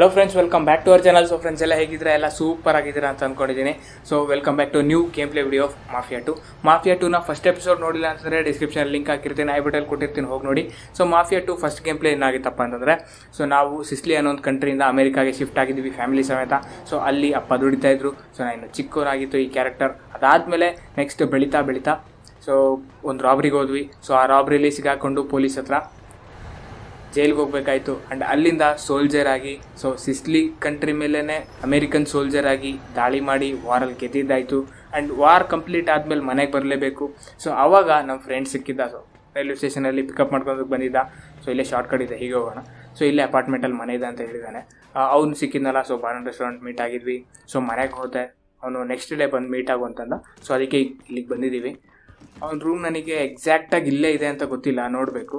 Hello friends welcome back to our channel so friends ಎಲ್ಲ ಹೇಗಿದ್ರೆ ಎಲ್ಲ ಸೂಪರ್ ಆಗಿದ್ದೀರಾ ಅಂತ ಅಂದ್ಕೊಂಡಿದ್ದೀನಿ so welcome back to new game play video of Mafia two Mafia ಟೂನ first episode ನೋಡಿಲ್ಲ ಅಂತಂದರೆ ಡಿಸ್ಕ್ರಿಪ್ಷನ್ ಲಿಂಕ್ ಹಾಕಿರ್ತೀನಿ ಐ ಬಟಲ್ ಕೊಟ್ಟಿರ್ತೀನಿ ಹೋಗಿ ನೋಡಿ so Mafia two first game play ಏನಾಗಿತ್ತಪ್ಪ ಅಂತಂದರೆ ಸೊ ನಾವು ಸಿಸ್ಲಿ ಅನ್ನೋ ಒಂದು ಕಂಟ್ರಿಯಿಂದ ಅಮೆರಿಕಾಗೆ ಶಿಫ್ಟ್ ಆಗಿದ್ದೀವಿ ಫ್ಯಾಮಿಲಿ ಸಮೇತ ಸೊ ಅಲ್ಲಿ ಅಪ್ಪ ದುಡಿತಾ ಇದ್ರು ಸೊ ನಾನು ಚಿಕ್ಕವರಾಗಿತ್ತು ಈ ಕ್ಯಾರೆಕ್ಟರ್ ಅದಾದಮೇಲೆ ನೆಕ್ಸ್ಟ್ ಬೆಳೀತಾ ಬೆಳೀತಾ ಸೊ ಒಂದು ರಾಬ್ರಿಗೆ ಹೋದ್ವಿ ಸೊ ಆ ರಾಬ್ರಿಲಿ ಸಿಗಾಕೊಂಡು ಪೊಲೀಸ್ ಹತ್ರ ಜೈಲಿಗೆ ಹೋಗ್ಬೇಕಾಯ್ತು ಆ್ಯಂಡ್ ಅಲ್ಲಿಂದ ಸೋಲ್ಜರ್ ಆಗಿ ಸೊ ಸಿಸ್ಲಿ ಕಂಟ್ರಿ ಮೇಲೇ ಅಮೇರಿಕನ್ ಸೋಲ್ಜರ್ ಆಗಿ ದಾಳಿ ಮಾಡಿ ವಾರಲ್ಲಿ ಗೆದ್ದಿದ್ದಾಯಿತು ಆ್ಯಂಡ್ ವಾರ್ ಕಂಪ್ಲೀಟ್ ಆದಮೇಲೆ ಮನೆಗೆ ಬರಲೇಬೇಕು ಸೊ ಆವಾಗ ನಮ್ಮ ಫ್ರೆಂಡ್ ಸಿಕ್ಕಿದ್ದ ಸೊ ರೈಲ್ವೆ ಸ್ಟೇಷನಲ್ಲಿ ಪಿಕಪ್ ಮಾಡ್ಕೊಂಡು ಬಂದಿದ್ದ ಸೊ ಇಲ್ಲೇ ಶಾರ್ಟ್ ಕಟ್ ಇದೆ ಹೀಗೆ ಹೋಗೋಣ ಸೊ ಇಲ್ಲೇ ಅಪಾರ್ಟ್ಮೆಂಟಲ್ಲಿ ಮನೆ ಇದೆ ಅಂತ ಹೇಳಿದ್ದಾನೆ ಅವ್ನು ಸಿಕ್ಕಿದ್ನಲ್ಲ ಸೊ ಬಾರನ್ ರೆಸ್ಟೋರೆಂಟ್ ಮೀಟ್ ಆಗಿದ್ವಿ ಸೊ ಮನೆಗೆ ಹೋದೆ ಅವನು ನೆಕ್ಸ್ಟ್ ಡೇ ಬಂದು ಮೀಟ್ ಆಗು ಅಂತಂದ ಸೊ ಅದಕ್ಕೆ ಇಲ್ಲಿಗೆ ಬಂದಿದ್ದೀವಿ ಅವ್ನ ರೂಮ್ ನನಗೆ ಎಕ್ಸಾಕ್ಟಾಗಿ ಇಲ್ಲೇ ಇದೆ ಅಂತ ಗೊತ್ತಿಲ್ಲ ನೋಡಬೇಕು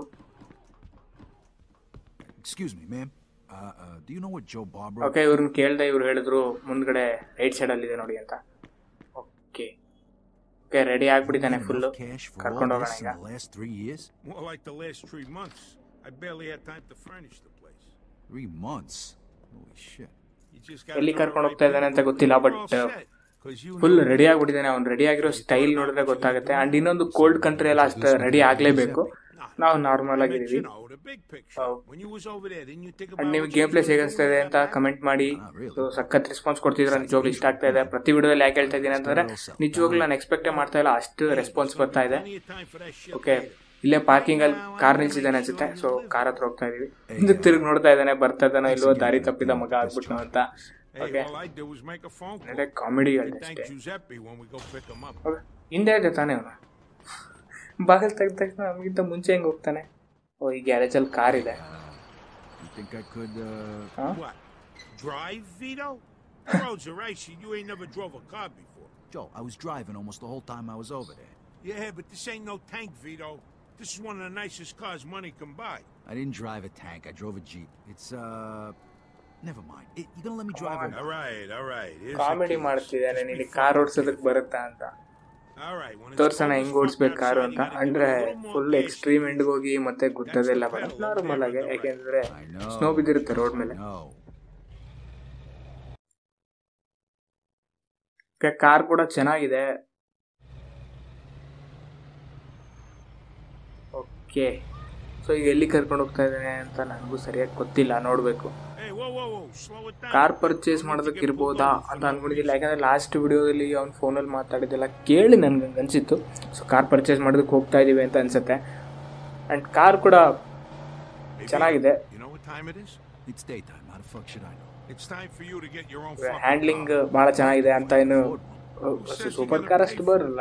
Excuse me, ma'am. Uh, uh, do you know what Joe Barbara? Okay ಇವ್ರನ್ನ ಕೇಳ್ದೆ ಇವ್ರು ಹೇಳಿದ್ರು ಮುಂದ್ಗಡೆ ರೈಟ್ ಸೈಡಲ್ಲಿ ಇದೆ ನೋಡಿ ಅಂತ ಓಕೆ ಓಕೆ ರೆಡಿ ಆಗ್ಬಿಟ್ಟಿದ್ದಾನೆ Enough full cash for all ಕರ್ಕೊಂಡು ಹೋಗೋಣ this in ಈಗ the last three years? More like the last three months. I barely had time to furnish the place. Three months. Holy shit. You just gotta ಎಲ್ಲಿ know the ಕರ್ಕೊಂಡು right ಹೋಗ್ತಾ ಇದ್ದಾನೆ ಅಂತ people. ಗೊತ್ತಿಲ್ಲ We're but all set, 'cause you full know ready ಆಗ್ಬಿಟ್ಟಿದ್ದಾನೆ ಅವ್ನು ready ಆಗಿರೋ style ನೋಡಿದ್ರೆ ಗೊತ್ತಾಗುತ್ತೆ ಆ್ಯಂಡ್ ಇನ್ನೊಂದು ಕೋಲ್ಡ್ ಕಂಟ್ರಿ ಎಲ್ಲ ಅಷ್ಟು ರೆಡಿ ಆಗಲೇಬೇಕು ನಾವು ನಾರ್ಮಲ್ I meant, ಆಗಿದ್ದೀವಿ you know, the big picture. Oh. When you was over there, didn't you think and about ನಿಮ್ಗೆ what game you play was ಹೇಗೆ gonna ಅನಿಸ್ತಾ do ಇದೆ with ಅಂತ that? ಕಮೆಂಟ್ ಮಾಡಿ Not really. ಸೊ ಸಖತ್ response ಕೊಡ್ತಿದ್ರೆ ನಿಜವಾಗ್ಲೂ ಇಷ್ಟ ಆಗ್ತಾ ಇದೆ ಪ್ರತಿ ವಿಡಿಯೋದಲ್ಲಿ ಯಾಕೆ ಹೇಳ್ತಾ ಇದ್ದೀನಿ ಅಂತಂದ್ರೆ ನಿಜವಾಗ್ಲೂ ನಾನು ಎಕ್ಸ್ಪೆಕ್ಟೇ ಮಾಡ್ತಾ ಇಲ್ಲ ಅಷ್ಟು ರೆಸ್ಪಾನ್ಸ್ ಬರ್ತಾ ಇದೆ Plenty of time for that shit okay later. ಇಲ್ಲೇ ಪಾರ್ಕಿಂಗ್ ಅಲ್ಲಿ ಕಾರ್ ನಿಲ್ಸಿದ್ದಾನೆ ಅನ್ಸುತ್ತೆ ಸೊ ಕಾರ್ ಹತ್ರ ಹೋಗ್ತಾ ಇದೀವಿ ಹಿಂದೆ ತಿರುಗಿ ನೋಡ್ತಾ ಇದ್ದಾನೆ ಬರ್ತಾ ಇದ್ದಾನೋ ಇಲ್ವೋ ದಾರಿ ತಪ್ಪಿದ ಮಗ ಆಗ್ಬಿಟ್ಟು ಅಂತ Hey, okay all I do is make a phone call. ನಡೆ ಕಾಮಿಡಿ And ಅಷ್ಟೇ thank Giuseppe when we go pick him up. Okay ಹಿಂದೆ ಇದೆ ತಾನೇ ಅವನು ಬಾಗಿಲು ತೆಗ್ದ ತಕ್ಷಣ ನಮಗಿಂತ ಮುಂಚೆ ಹೆಂಗೆ ಹೋಗ್ತಾನೆ ಓ ಈ ಗ್ಯಾರೇಜಲ್ಲಿ ಕಾರ್ ಇದೆ You think I could, uh... ಹಾಂ What? Drive, Vito? Roads are icy. You ain't never drove a car before. Joe, I was driving almost the whole time I was over there. Yeah, but this ain't no tank, Vito. This is one of the nicest cars money can buy. I didn't drive a tank. I drove a Jeep. It's, uh... Never mind. It, you gonna let me drive on. a... All right, all right. Here's the comedy keys. ಮಾಡ್ತಿದ್ದಾನೆ Just ನಿನಗೆ be car fun. ಓಡಿಸೋದಕ್ಕೆ ಬರುತ್ತಾ ಅಂತ All right, when it's ತೋರ್ಸೋಣ cold as ಹೆಂಗ್ fuck ಓಡಿಸ್ಬೇಕು car outside, ಅಂತ you gotta give ಅಂದ್ರೆ it a little more full gas. Extreme ಎಂಡ್ಗೆ ಹೋಗಿ ಮತ್ತೆ ಗುದ್ದದೆಲ್ಲ ಬರೋದು ನಾರ್ಮಲ್ ಆಗಿ ಯಾಕೆಂದ್ರೆ I know. ಸ್ನೋ ಬಿದ್ದಿರುತ್ತೆ ರೋಡ್ ಮೇಲೆ No. ಕಾರ್ ಕೂಡ ಚೆನ್ನಾಗಿದೆ ಓಕೆ ಸೊ ಈಗ ಎಲ್ಲಿ ಕರ್ಕೊಂಡು ಹೋಗ್ತಾ ಇದ್ದಾನೆ ಅಂತ ನನಗೂ ಸರಿಯಾಗಿ ಗೊತ್ತಿಲ್ಲ ನೋಡಬೇಕು Hey, whoa, whoa, whoa, slow it down. Car purchase ಮಾಡೋದಕ್ಕೆ ಇರ್ಬೋದಾ ಅಂತ ಅನ್ಕೊಂಡಿದ್ದಿಲ್ಲ ಯಾಕಂದ್ರೆ ಲಾಸ್ಟ್ ವಿಡಿಯೋದಲ್ಲಿ ಅವ್ನು ಫೋನಲ್ಲಿ ಮಾತಾಡಿದ್ದೆಲ್ಲ ಕೇಳಿ ನನ್ಗೆ ಹಂಗೆ ಅನಿಸಿತ್ತು ಸೊ ಕಾರ್ ಪರ್ಚೇಸ್ ಮಾಡೋದಕ್ಕೆ ಹೋಗ್ತಾ ಇದೀವಿ ಅಂತ ಅನ್ಸುತ್ತೆ ಆ್ಯಂಡ್ ಕಾರ್ ಕೂಡ Hey, ಚೆನ್ನಾಗಿದೆ You know what time it is? It's daytime. How the fuck should I know? It's time for you to get your own fucking handling car. ಭಾಳ ಚೆನ್ನಾಗಿದೆ ಅಂತ ಏನು ಸೂಪರ್ ಕಾರ್ ಅಷ್ಟು ಬರಲ್ಲ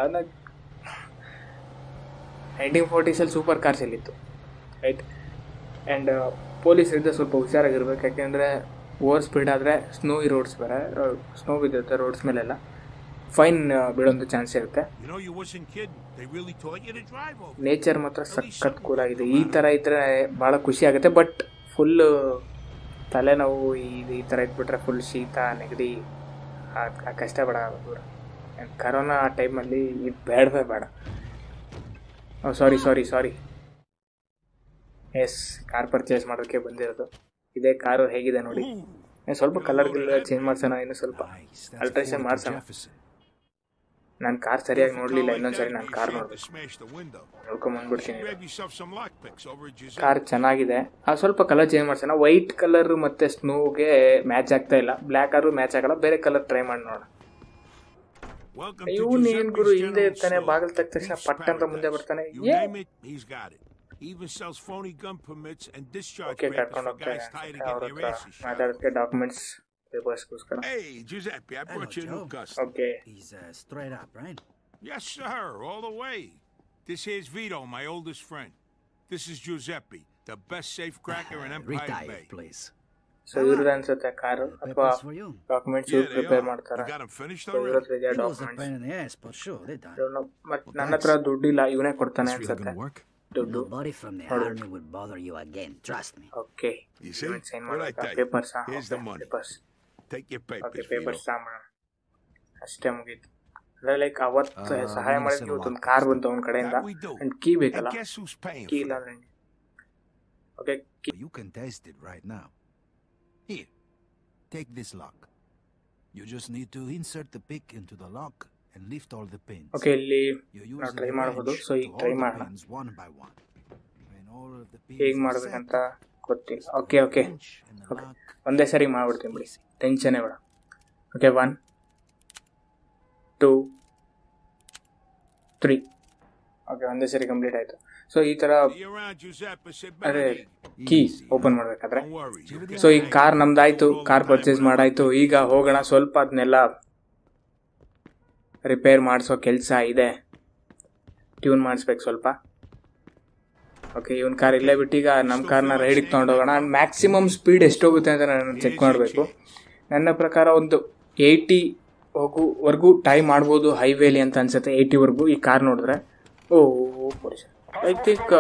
ನೈನ್ಟೀನ್ ಫೋರ್ಟೀಸಲ್ಲಿ super cars ಎಲ್ಲಿತ್ತು right and police ಇದ್ದರೆ ಸ್ವಲ್ಪ ಹುಷಾರಾಗಿರ್ಬೇಕು ಯಾಕೆಂದರೆ ಓವರ್ ಸ್ಪೀಡ್ ಆದರೆ ಸ್ನೋ ಈ ರೋಡ್ಸ್ ಬೇರೆ ಸ್ನೋ ಬಿದ್ದಿರುತ್ತೆ ರೋಡ್ಸ್ ಮೇಲೆಲ್ಲ ಫೈನ್ ಬೀಳೋಂಥ ಚಾನ್ಸ್ ಇರುತ್ತೆ You know you wasn't kidding. They really taught you to drive over. Nature ಮಾತ್ರ ಸಖತ್ ಕೂಲ್ ಆಗಿದೆ ಈ ಥರ ಇದ್ದರೆ ಭಾಳ ಖುಷಿ ಆಗುತ್ತೆ ಬಟ್ ಫುಲ್ಲು ತಲೆನೋವು ಈ ಈ ಥರ ಇದ್ಬಿಟ್ರೆ ಫುಲ್ ಶೀತ ನೆಗಡಿ ಆ ಆ ಕಷ್ಟ ಬೇಡ ದೂರ ಕರೋನಾ ಟೈಮಲ್ಲಿ ಇದು ಬೇಡವೇ ಬೇಡ sorry sorry sorry yes car purchase ಮಾಡೋಕ್ಕೆ ಬಂದಿರೋದು ಇದೇ ಕಾರು ಹೇಗಿದೆ ನೋಡಿ Ooh, ಇನ್ನು ಸ್ವಲ್ಪ ಕಲರ್ ಗಿಲ್ಲರ್ ಚೇಂಜ್ ಮಾಡ್ಸೋಣ ಇನ್ನು ಸ್ವಲ್ಪ Nice. That's Alteration Ford to ಮಾಡ್ಸೋಣ Jefferson. ನಾನು ಕಾರ್ ಸರಿಯಾಗಿ if a car ನೋಡಲಿಲ್ಲ like ಇನ್ನೊಂದ್ಸರಿ that, ನಾನು be ಕಾರ್ sure to ನೋಡ್ಬೇಕು smash the window. ನೋಡ್ಕೊಂಬಂದ್ಬಿಡ್ತೀನಿ Grab yourself some lockpicks over at Giuseppe. Car ಚೆನ್ನಾಗಿದೆ ಆ ಸ್ವಲ್ಪ ಕಲರ್ ಚೇಂಜ್ ಮಾಡ್ಸೋಣ ವೈಟ್ ಕಲರ್ ಮತ್ತೆ ಸ್ನೋಗೆ ಮ್ಯಾಚ್ ಆಗ್ತಾ ಇಲ್ಲ ಬ್ಲ್ಯಾಕ್ ಆದ್ರೂ ಮ್ಯಾಚ್ ಆಗಲ್ಲ ಬೇರೆ ಕಲರ್ ಟ್ರೈ ಮಾಡಿ ನೋಡೋಣ Welcome to ಇವನು ಏನ್ ಗುರು Giuseppe's ಹಿಂದೆ General ಇರ್ತಾನೆ Store. ಬಾಗಿಲು ತೆಗ್ದ ತಕ್ಷಣ Beef's ಪಟ್ ಅಂತ ಮುಂದೆ paradise. ಬರ್ತಾನೆ You ಏ name it, he's got it. He even sells phony gun permits and discharge okay papers ಕರ್ಕೊಂಡು for ಹೋಗ್ತಾನೆ guys tired of ಅವ್ರ getting their ಹತ್ರ asses shot. ಮಾತಾಡೋದಕ್ಕೆ ಡಾಕ್ಯುಮೆಂಟ್ಸ್ ಪೇಪರ್ಸ್ಗೋಸ್ಕರ Hey, Giuseppe, I brought you a new Joe. customer. Okay He's uh, straight up, right? Yes, sir, all the way. This here's Vito, my oldest friend. This is Giuseppe, the best safecracker in Empire Retire, Bay. please. So ಇವ್ರದ್ದು ಅನ್ಸುತ್ತೆ car ಅಥವಾ Papers for you. Documents Yeah, ಇವ್ರು they prepare are. ಮಾಡ್ತಾರೆ You got them finished so ಇವ್ರ already? ಹತ್ರ ಇದೆ It was a documents pain in the ass, but sure, they're done. ಮತ್ತೆ ನನ್ನ ಹತ್ರ ದುಡ್ಡಿಲ್ಲ ಇವನೇ ಕೊಡ್ತಾನೆ This really ಅನ್ಸುತ್ತೆ gonna work? ದುಡ್ಡು Nobody from the Hold on. army would bother you again, trust me. Okay You see? Sign What I ಮಾಡಬೇಕಾ tell you? Papers Here's the money. Papers Take your papers, okay Vito. Papers ಸಾಂಬಾರ ಅಷ್ಟೇ ಮುಗೀತು ಅಂದ್ರೆ like ಅವತ್ತು ಆ, ಸಹಾಯ ಒಂದು ಮಾಡಿದ್ವಿ ಸಲ ಇವತ್ತೊಂದು ಕಾರ್ ಬಂತು ಅವನ ಕಡೆಯಿಂದ That we do. And key ಬೇಕಲ್ಲ And guess who's paying key for ಇಲ್ಲ it? Okay key You can taste it right now. Here. take this lock. You just need to insert the pick into the lock and lift all the pins. Okay ಇಲ್ಲಿ You ನಾವು use try the ಮಾಡ್ಬೋದು wrench so to ಈಗ hold try the ಮಾಡೋಣ pins one by one. When all of the pins ಹೇಗೆ are ಮಾಡ್ಬೇಕಂತ set, ಗೊತ್ತಿಲ್ಲ twist okay the okay wrench and the okay lock ಒಂದೇ ಸರಿ ಮಾಡ್ಬಿಡ್ತೀನಿ ಬಿಡಿ ಟೆನ್ಷನೇ ಬೇಡ okay one two three okay ಒಂದೇ ಸರಿ ಕಂಪ್ಲೀಟ್ ಆಯಿತು ಸೊ ಈ ಥರ See you around, Giuseppe. Sit ಅದೇ back. Key Easy. ಓಪನ್ ಮಾಡಬೇಕಾದ್ರೆ Don't worry. you'll get so ಈಗ the car hang of it. ನಮ್ದಾಯ್ತು All the car time purchase without ಮಾಡಾಯ್ತು ಈಗ ಹೋಗೋಣ ಸ್ವಲ್ಪ ಅದನ್ನೆಲ್ಲ ರಿಪೇರ್ ಮಾಡಿಸೋ ಕೆಲಸ ಇದೆ ಟ್ಯೂನ್ ಮಾಡಿಸ್ಬೇಕು ಸ್ವಲ್ಪ ಓಕೆ ಇವನ್ ಕಾರ್ ಇಲ್ಲೇ ಬಿಟ್ಟು ಈಗ ನಮ್ಮ ಕಾರ್ನ ರೈಡಿಗೆ ತೊಗೊಂಡೋಗೋಣ ಮ್ಯಾಕ್ಸಿಮಮ್ ಸ್ಪೀಡ್ ಎಷ್ಟೋಗುತ್ತೆ ಅಂತ ನಾನು ಚೆಕ್ ಮಾಡಬೇಕು ನನ್ನ ಪ್ರಕಾರ ಒಂದು ಏಯ್ಟಿ ಹೋಗುವರೆಗೂ ಟೈ ಮಾಡ್ಬೋದು ಹೈವೇಲಿ ಅಂತ ಅನ್ಸುತ್ತೆ ಏಯ್ಟಿವರೆಗೂ ಈ ಕಾರ್ ನೋಡಿದ್ರೆ ಓ ಪೊಲೀಸ್ ಐ ಥಿಂಕ್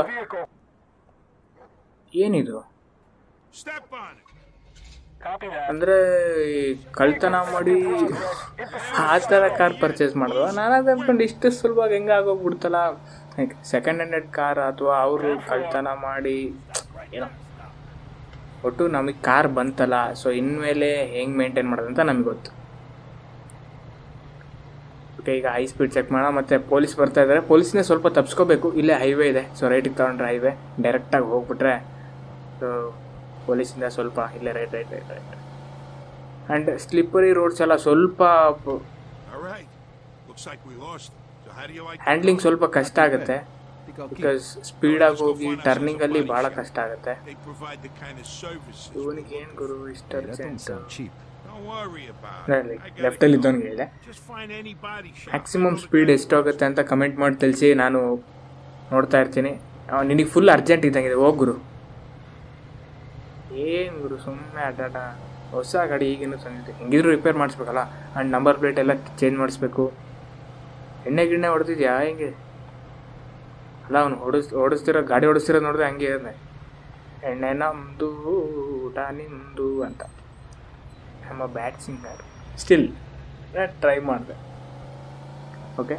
ಏನಿದು Step on it. ಅಂದ್ರೆ ಈ ಕಳ್ತನ ಮಾಡಿ ಆ ಥರ ಕಾರ್ ಪರ್ಚೇಸ್ ಮಾಡಿದ್ವ ನಾನು ಅದು ಅನ್ಕೊಂಡು ಇಷ್ಟು ಸುಲಭವಾಗಿ ಹೆಂಗೆ ಆಗೋಗ್ಬಿಡ್ತಲ್ಲ ಸೆಕೆಂಡ್ ಹ್ಯಾಂಡೆಡ್ ಕಾರ್ ಅಥವಾ ಅವರು ಕಳ್ತನ ಮಾಡಿ ಏನೋ ಒಟ್ಟು ನಮಗೆ ಕಾರ್ ಬಂತಲ್ಲ ಸೊ ಇನ್ಮೇಲೆ ಹೆಂಗೆ ಮೇಂಟೈನ್ ಮಾಡೋದಂತ ನಮಗೆ ಗೊತ್ತು ಓಕೆ ಈಗ ಹೈ ಸ್ಪೀಡ್ ಚೆಕ್ ಮಾಡೋಣ ಮತ್ತು ಪೊಲೀಸ್ ಬರ್ತಾ ಇದ್ದಾರೆ ಪೊಲೀಸ್ನೇ ಸ್ವಲ್ಪ ತಪ್ಸ್ಕೋಬೇಕು ಇಲ್ಲೇ ಹೈವೇ ಇದೆ ಸೊ ರೈಟಿಗೆ ತೊಗೊಂಡ್ರೆ ಹೈವೇ ಡೈರೆಕ್ಟಾಗಿ ಹೋಗ್ಬಿಟ್ರೆ ಸೊ ಪೊಲೀಸಿಂದ ಸ್ವಲ್ಪ ಇಲ್ಲೇ right right right right and slippery roads ಎಲ್ಲ ಸ್ವಲ್ಪ All right. Looks like we lost him. So how do you like the handling car? ಸ್ವಲ್ಪ ಕಷ್ಟ ಆಗುತ್ತೆ Pick out key. ಬಿಕಾಸ್ ಸ್ಪೀಡಾಗಿ ಹೋಗಿ ಟರ್ನಿಂಗಲ್ಲಿ ಭಾಳ ಕಷ್ಟ ಆಗುತ್ತೆ They provide the kind of services. ಇವನಿಗೆ ಏನು ಗುರು ಇಷ್ಟ Hey, that don't urgent sound cheap. Don't worry about Really? it. I got Left ಅಲ್ಲಿ it ಇದ್ದವ್ನಿಗೆ covered. ಹೇಳಿದೆ. Just find any body shop. Maximum I know the speed guy. ಎಷ್ಟಾಗುತ್ತೆ ಅಂತ comment ಮಾಡಿ ತಿಳಿಸಿ ನಾನು ನೋಡ್ತಾ ಇರ್ತೀನಿ ನಿನಗೆ ಫುಲ್ ಅರ್ಜೆಂಟ್ ಇದ್ದಂಗಿದೆ ಹೋಗ್ ಗುರು ಏನು ಗುರು ಸುಮ್ಮನೆ ಅಡ್ಡಾಡ ಹೊಸ ಗಾಡಿ ಈಗಿನ್ನೂ ತಂದಿದ್ದೆ ಹೆಂಗಿದ್ರು ರಿಪೇರ್ ಮಾಡಿಸ್ಬೇಕಲ್ಲ ಆ್ಯಂಡ್ ನಂಬರ್ ಪ್ಲೇಟ್ ಎಲ್ಲ ಚೇಂಜ್ ಮಾಡಿಸ್ಬೇಕು ಎಣ್ಣೆ ಗಿಣ್ಣೆ ಹೊಡೆದಿದ್ಯಾ ಹೆಂಗೆ ಅಲ್ಲ ಅವ್ನು ಓಡಿಸ್ ಓಡಿಸ್ತಿರೋ ಗಾಡಿ ಓಡಿಸ್ತಿರೋ ನೋಡಿದ್ರೆ ಹಂಗೆ ಇರೋದೆ ಎಣ್ಣೆ ನಮ್ಮದು ಊಟ ನಿಮ್ಮದು ಅಂತ ನಮ್ಮ ಬ್ಯಾಟ್ ಸಿಂಗರ್ ಸ್ಟಿಲ್ ಟ್ರೈ ಮಾಡಿದೆ ಓಕೆ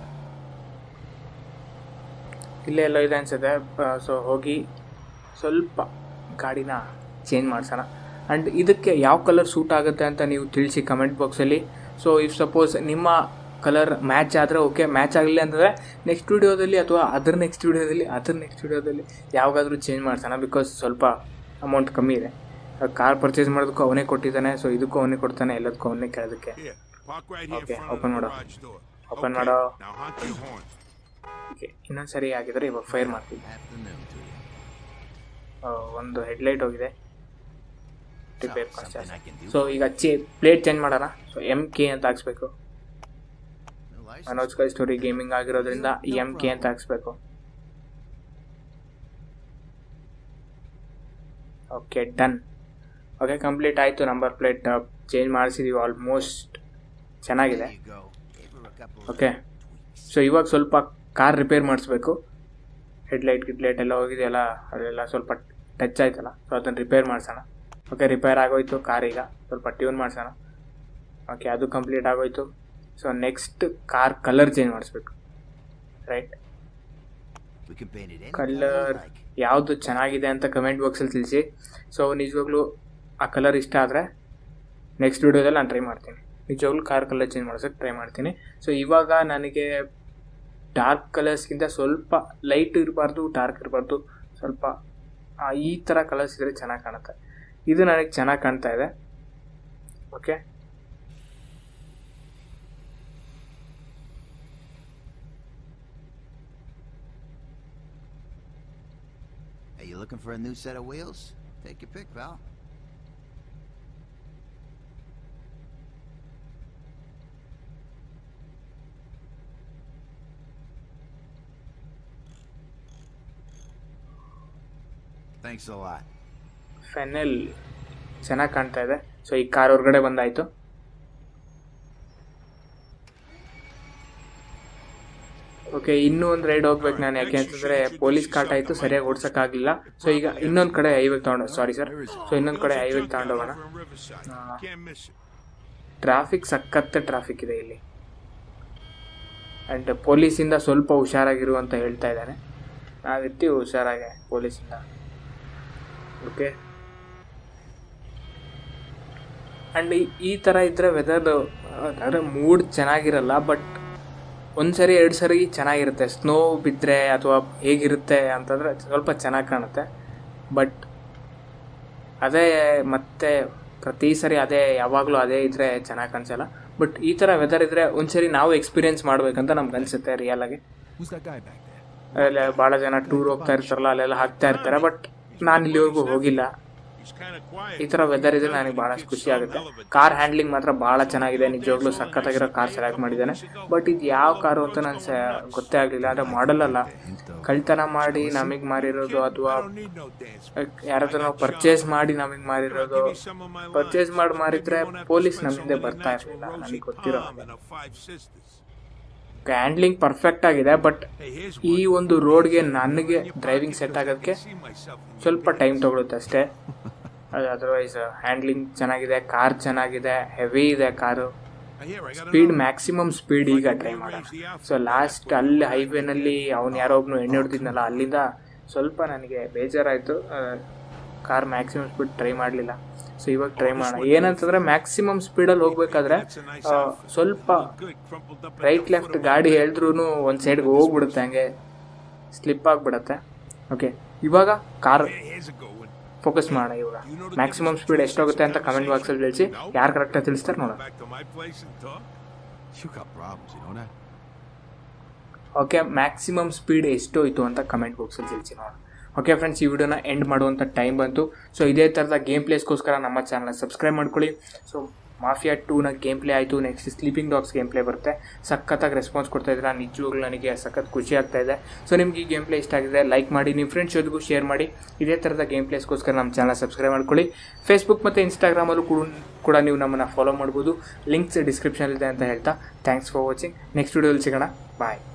ಇಲ್ಲೇ ಎಲ್ಲೋ ಇದೆ ಅನ್ಸುತ್ತೆ ಸೊ ಹೋಗಿ ಸ್ವಲ್ಪ ಗಾಡಿನ ಚೇಂಜ್ ಮಾಡ್ಸೋಣ ಆ್ಯಂಡ್ ಇದಕ್ಕೆ ಯಾವ ಕಲರ್ ಸೂಟ್ ಆಗುತ್ತೆ ಅಂತ ನೀವು ತಿಳಿಸಿ ಕಮೆಂಟ್ ಬಾಕ್ಸಲ್ಲಿ ಸೊ ಇಫ್ ಸಪೋಸ್ ನಿಮ್ಮ ಕಲರ್ ಮ್ಯಾಚ್ ಆದರೆ ಓಕೆ ಮ್ಯಾಚ್ ಆಗಲಿಲ್ಲ ಅಂತಂದರೆ ನೆಕ್ಸ್ಟ್ ವೀಡಿಯೋದಲ್ಲಿ ಅಥವಾ ಅದರ ನೆಕ್ಸ್ಟ್ ವೀಡಿಯೋದಲ್ಲಿ ಅದರ ನೆಕ್ಸ್ಟ್ ವೀಡಿಯೋದಲ್ಲಿ ಯಾವಾಗಾದರೂ ಚೇಂಜ್ ಮಾಡ್ಸೋಣ ಬಿಕಾಸ್ ಸ್ವಲ್ಪ ಅಮೌಂಟ್ ಕಮ್ಮಿ ಇದೆ ಕಾರ್ ಪರ್ಚೇಸ್ ಮಾಡೋದಕ್ಕೂ ಅವನೇ ಕೊಟ್ಟಿದ್ದಾನೆ ಸೊ ಇದಕ್ಕೂ ಅವನೇ ಕೊಡ್ತಾನೆ ಎಲ್ಲದಕ್ಕೂ ಅವನೇ ಕೇಳೋದಕ್ಕೆ Here, park right here Okay, in front open of the ಮಾಡು. garage door. Open Okay, ಮಾಡು. Now honk your horn. Okay ಇನ್ನೊಂದು ಸರಿ ಆಗಿದ್ರೆ ಇವಾಗ ಫೈರ್ ಮಾಡ್ತೀವಿ Afternoon to you. ಆ, ಒಂದು ಹೆಡ್ಲೈಟ್ ಹೋಗಿದೆ repair Something I can do. So ಈಗ ಚೇ ಪ್ಲೇಟ್ ಚೇಂಜ್ ಮಾಡೋಣ ಸೊ ಎಮ್ ಕೆ ಅಂತ ಹಾಕ್ಸ್ಬೇಕು No license. ಮನೋಜ್ ಕೈ ಸ್ಟೋರಿ ಗೇಮಿಂಗ್ ಆಗಿರೋದ್ರಿಂದ ಎಮ್ ಕೆ ಅಂತ ಹಾಕ್ಸ್ಬೇಕು ಓಕೆ ಡನ್ ಓಕೆ ಕಂಪ್ಲೀಟ್ ಆಯಿತು ನಂಬರ್ ಪ್ಲೇಟ್ ಚೇಂಜ್ ಮಾಡಿಸಿದೀವಿ ಆಲ್ಮೋಸ್ಟ್ ಚೆನ್ನಾಗಿದೆ There you go. Gave her a couple of okay so ಇವಾಗ ಸ್ವಲ್ಪ ಕಾರ್ ರಿಪೇರ್ ಮಾಡಿಸ್ಬೇಕು ಹೆಡ್ಲೈಟ್ ಗಿಡ್ಲೈಟ್ ಎಲ್ಲ ಹೋಗಿದೆಯಲ್ಲ ಅದೆಲ್ಲ ಸ್ವಲ್ಪ ಟಚ್ ಆಯ್ತಲ್ಲ ಸೊ ಅದನ್ನು ರಿಪೇರ್ ಮಾಡಿಸೋಣ ಓಕೆ ರಿಪೇರ್ ಆಗೋಯ್ತು ಕಾರ್ ಈಗ ಸ್ವಲ್ಪ ಟ್ಯೂನ್ ಮಾಡಿಸೋಣ ಓಕೆ ಅದು ಕಂಪ್ಲೀಟ್ ಆಗೋಯ್ತು so next car colour change ಮಾಡಿಸ್ಬೇಕು right We can paint it any colour color you like. ಯಾವುದು ಚೆನ್ನಾಗಿದೆ ಅಂತ ಕಮೆಂಟ್ ಬಾಕ್ಸಲ್ಲಿ ತಿಳಿಸಿ ಸೊ ನಿಜವಾಗ್ಲೂ ಆ ಕಲರ್ ಇಷ್ಟ ಆದರೆ ನೆಕ್ಸ್ಟ್ ವೀಡಿಯೋದಲ್ಲಿ ನಾನು ಟ್ರೈ ಮಾಡ್ತೀನಿ ನಿಜವಾಗ್ಲೂ ಕಾರ್ ಕಲರ್ ಚೇಂಜ್ ಮಾಡ್ಸೋಕ್ಕೆ ಟ್ರೈ ಮಾಡ್ತೀನಿ ಸೊ ಇವಾಗ ನನಗೆ ಡಾರ್ಕ್ ಕಲರ್ಸ್ಗಿಂತ ಸ್ವಲ್ಪ ಲೈಟ್ ಇರಬಾರ್ದು ಡಾರ್ಕ್ ಇರಬಾರ್ದು ಸ್ವಲ್ಪ ಆ, ಈ ಥರ ಕಲರ್ಸ್ ಇದ್ದರೆ ಚೆನ್ನಾಗಿ ಕಾಣುತ್ತೆ ಇದು ನನಗೆ ಚೆನ್ನಾಗಿ ಕಾಣ್ತಾ ಇದೆ okay Hey, you looking for a new set of wheels? Take your pick, pal. Thanks a lot. ಫೆನೆಲ್ ಚೆನ್ನಾಗಿ ಕಾಣ್ತಾ ಇದೆ ಸೊ ಈ ಕಾರ್ ಹೊರಗಡೆ ಬಂದಾಯಿತು ಓಕೆ ಇನ್ನೂ ಒಂದು ರೈಡ್ ಹೋಗ್ಬೇಕು ನಾನು ಯಾಕೆ ಅಂತಂದರೆ ಪೊಲೀಸ್ ಕಾಟ ಆಯಿತು ಸರಿಯಾಗಿ ಓಡ್ಸೋಕ್ಕಾಗಲಿಲ್ಲ ಸೊ ಈಗ ಇನ್ನೊಂದು ಕಡೆ ಹೈವೇಗೆ ತೊಗೊಂಡು ಸಾರಿ ಸರ್ ಸೊ ಇನ್ನೊಂದು ಕಡೆ ಹೈವೇಗೆ ತಗೊಂಡೋಗೋಣ Over in Riverside. Ah. Can't miss it. Traffic ಸಖತ್ ಟ್ರಾಫಿಕ್ ಇದೆ ಇಲ್ಲಿ ಆ್ಯಂಡ್ ಪೊಲೀಸಿಂದ ಸ್ವಲ್ಪ ಹುಷಾರಾಗಿರು ಅಂತ ಹೇಳ್ತಾ ಇದ್ದಾನೆ ನಾವಿರ್ತೀವಿ ಹುಷಾರಾಗೆ ಪೊಲೀಸಿಂದ ಓಕೆ ಆ್ಯಂಡ್ ಈ ಥರ ಇದ್ದರೆ ವೆದರ್ ಅಂದರೆ ಮೂಡ್ ಚೆನ್ನಾಗಿರಲ್ಲ ಬಟ್ ಒಂದು ಸರಿ ಎರಡು ಸರಿ ಚೆನ್ನಾಗಿರುತ್ತೆ ಸ್ನೋ ಬಿದ್ದರೆ ಅಥವಾ ಹೇಗಿರುತ್ತೆ ಅಂತಂದರೆ ಸ್ವಲ್ಪ ಚೆನ್ನಾಗಿ ಕಾಣುತ್ತೆ ಬಟ್ ಅದೇ ಮತ್ತೆ ಪ್ರತಿ ಸರಿ ಅದೇ ಯಾವಾಗಲೂ ಅದೇ ಇದ್ದರೆ ಚೆನ್ನಾಗಿ ಕಾಣಿಸಲ್ಲ ಬಟ್ ಈ ಥರ ವೆದರ್ ಇದ್ದರೆ ಒಂದ್ಸರಿ ನಾವು ಎಕ್ಸ್ಪೀರಿಯೆನ್ಸ್ ಮಾಡ್ಬೇಕಂತ ನಮ್ಗೆ ಅನಿಸುತ್ತೆ ರಿಯಲಾಗಿ Who's that guy back there? ಅಲ್ಲೆಲ್ಲ ಭಾಳ ಜನ ಟೂರ್ ಹೋಗ್ತಾ ಇರ್ತಾರಲ್ಲ ಅಲ್ಲೆಲ್ಲ ಹಾಕ್ತಾ ಇರ್ತಾರೆ ಬಟ್ ನಾನು ಇಲ್ಲಿವರೆಗೂ ಹೋಗಿಲ್ಲ He's kind of quiet. ಈ ಥರ ವೆದರ್ ಇದ್ರೆ ನನಗೆ ಭಾಳಷ್ಟು ಖುಷಿ ಆಗುತ್ತೆ ಕಾರ್ ಹ್ಯಾಂಡ್ಲಿಂಗ್ ಮಾತ್ರ ಭಾಳ ಚೆನ್ನಾಗಿದೆ ನಿಜವಾಗ್ಲೂ ಸಖತ್ತಾಗಿರೋ ಕಾರ್ ಸೆಲೆಕ್ಟ್ ಮಾಡಿದ್ದಾನೆ ಬಟ್ ಇದು ಯಾವ ಕಾರು ಅಂತ ನಾನು ಸ ಗೊತ್ತೇ ಆಗಲಿಲ್ಲ ಅಂದರೆ ಮಾಡಲ್ ಅಲ್ಲ ಕಳ್ತನ ಮಾಡಿ ನಮಗೆ ಮಾರಿರೋದು ಅಥವಾ I don't need no dance. ಯಾರ ಹತ್ರ ನಾವು ಪರ್ಚೇಸ್ ಮಾಡಿ ನಮಗೆ ಮಾರಿರೋದು Give me some of my purchase lines. ಮಾಡಿ ಮಾರಿದ್ರೆ Maybe you won't have to police spend ನಮ್ಮ so ಹಿಂದೆ many ಬರ್ತಾ nights with ಇರಲಿಲ್ಲ Rosie ನನಗೆ ಗೊತ್ತಿರೋ Palm and her five sisters. Handling perfect ಆಗಿದೆ ಬಟ್ Hey, here's ಈ one. ಒಂದು ರೋಡ್ಗೆ ನನಗೆ ಡ್ರೈವಿಂಗ್ ಸೆಟ್ ಆಗೋದಕ್ಕೆ See myself in ಸ್ವಲ್ಪ ಟೈಮ್ ತಗೊಳುತ್ತೆ ಅಷ್ಟೇ ಅದು ಅದರ್ವೈಸ್ ಹ್ಯಾಂಡ್ಲಿಂಗ್ ಚೆನ್ನಾಗಿದೆ ಕಾರ್ ಚೆನ್ನಾಗಿದೆ ಹೆವಿ ಇದೆ car I hear I got speed another. Maximum speed ಈಗ ಟ್ರೈ ಮಾಡೋಣ ಸೊ ಲಾಸ್ಟ್ ಅಲ್ಲಿ ಹೈವೇನಲ್ಲಿ ಅವ್ನು ಯಾರೋ ಒಬ್ನು ಎಣ್ಣೆ ಹೊಡ್ತಿದ್ನಲ್ಲ ಅಲ್ಲಿಂದ ಸ್ವಲ್ಪ ನನಗೆ ಬೇಜಾರಾಯಿತು ಕಾರ್ ಮ್ಯಾಕ್ಸಿಮಮ್ ಸ್ಪೀಡ್ ಟ್ರೈ ಮಾಡಲಿಲ್ಲ ಸೊ ಇವಾಗ ಟ್ರೈ ಮಾಡೋಣ ಏನಂತಂದರೆ ಮ್ಯಾಕ್ಸಿಮಮ್ ಸ್ಪೀಡಲ್ಲಿ ಹೋಗ್ಬೇಕಾದ್ರೆ ಆ, ಸ್ವಲ್ಪ Good, crumpled up. at right the left foot of ಗಾಡಿ ಹೇಳಿದ್ರೂ ಒಂದು ಸೈಡ್ಗೆ ಹೋಗ್ಬಿಡುತ್ತೆ ಹಂಗೆ ಸ್ಲಿಪ್ ಆಗಿಬಿಡುತ್ತೆ ಓಕೆ ಇವಾಗ car Here- Here's a good one. Focus ಮಾಡೋಣ ಇವಾಗ ಮ್ಯಾಕ್ಸಿಮಮ್ ಸ್ಪೀಡ್ ಎಷ್ಟಾಗುತ್ತೆ ಅಂತ ಕಮೆಂಟ್ ಬಾಕ್ಸಲ್ಲಿ ತಿಳಿಸಿ ಯಾರು ಕರೆಕ್ಟಾಗಿ ತಿಳಿಸ್ತಾರೆ ನೋಡೋಣ Back to my place and talk. You got problems, you know that? Okay maximum speed ಎಷ್ಟು ಹೋಯ್ತು ಅಂತ ಕಮೆಂಟ್ ಬಾಕ್ಸಲ್ಲಿ ತಿಳಿಸಿ ನೋಡೋಣ ಓಕೆ ಫ್ರೆಂಡ್ಸ್ ಈ ವಿಡಿಯೋನ ಎಂಡ್ ಮಾಡುವಂಥ ಟೈಮ್ ಬಂತು ಸೊ ಇದೇ ಥರದ ಗೇಮ್ ಪ್ಲೇಸ್ಗೋಸ್ಕರ ನಮ್ಮ ಚಾನಲ್ನ ಸಬ್ಸ್ಕ್ರೈಬ್ ಮಾಡ್ಕೊಳ್ಳಿ ಸೊ ಮಾಫಿಯಾ ಟೂನ ಗೇಮ್ ಪ್ಲೇ ಆಯಿತು next Sleeping Dogs game play ಬರುತ್ತೆ ಸಖತ್ತಾಗಿ ರೆಸ್ಪಾನ್ಸ್ ಕೊಡ್ತಾ ಇದ್ದೀರಾ ನಿಜವಾಗ್ಲೂ ನನಗೆ ಸಖತ್ ಖುಷಿ ಆಗ್ತಾ ಇದೆ ಸೊ ನಿಮ್ಗೆ ಈ ಗೇಮ್ ಪ್ಲೇ ಇಷ್ಟ ಆಗಿದೆ ಲೈಕ್ ಮಾಡಿ ನಿಮ್ಮ ಫ್ರೆಂಡ್ಸ್ ಜೊತೆಗೂ ಶೇರ್ ಮಾಡಿ ಇದೇ ಥರದ ಗೇಮ್ ಪ್ಲೇಸ್ಗೋಸ್ಕರ ನಮ್ಮ ಚಾನಲ್ ಸಬ್ಸ್ಕ್ರೈಬ್ ಮಾಡ್ಕೊಳ್ಳಿ ಫೇಸ್ಬುಕ್ ಮತ್ತು ಇನ್ಸ್ಟಾಗ್ರಾಮಲ್ಲೂ ಕೂಡ ಕೂಡ ನೀವು ನಮ್ಮನ್ನು ಫಾಲೋ ಮಾಡ್ಬೋದು ಲಿಂಕ್ಸ್ ಡಿಸ್ಕ್ರಿಪ್ಷನ್ ಇದೆ ಅಂತ ಹೇಳ್ತಾ ಥ್ಯಾಂಕ್ಸ್ ಫಾರ್ ವಾಚಿಂಗ್ ನೆಕ್ಸ್ಟ್ ವಿಡಿಯೋದಲ್ಲಿ ಸಿಗೋಣ ಬಾಯ್